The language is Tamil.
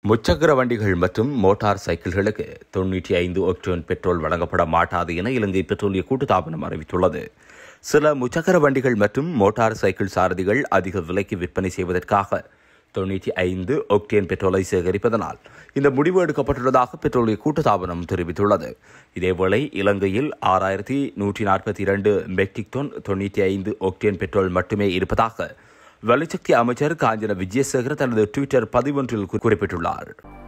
முச்சக்கர வண்டிகள் மற்றும் மோட்டார் சைக்கிள்களுக்கு தொன்னூற்றி ஐந்து ஒக்டோன் பெட்ரோல் வழங்கப்பட மாட்டாது என இலங்கை பெட்ரோலிய கூட்டுத்தாபனம் அறிவித்துள்ளது சில முச்சக்கர வண்டிகள் மற்றும் மோட்டார் சைக்கிள் சாரதிகள் அதிக விலைக்கு விற்பனை செய்வதற்காக தொண்ணூற்றி ஐந்து ஒக்டேன் பெட்ரோலை சேகரிப்பதனால் இந்த முடிவு எடுக்கப்பட்டுள்ளதாக பெட்ரோலிய கூட்டுத்தாபனம் தெரிவித்துள்ளது இதேவேளை இலங்கையில் ஆறாயிரத்தி நூற்றி நாற்பத்தி இரண்டு மெட்ரிக் டன் தொண்ணூற்றி ஐந்து ஒக்டேன் பெட்ரோல் மட்டுமே இருப்பதாக வலுசக்தி அமைச்சர் காஞ்சன விஜயசேகர் தனது ட்விட்டர் பதிவொன்றில் குறிப்பிட்டுள்ளார்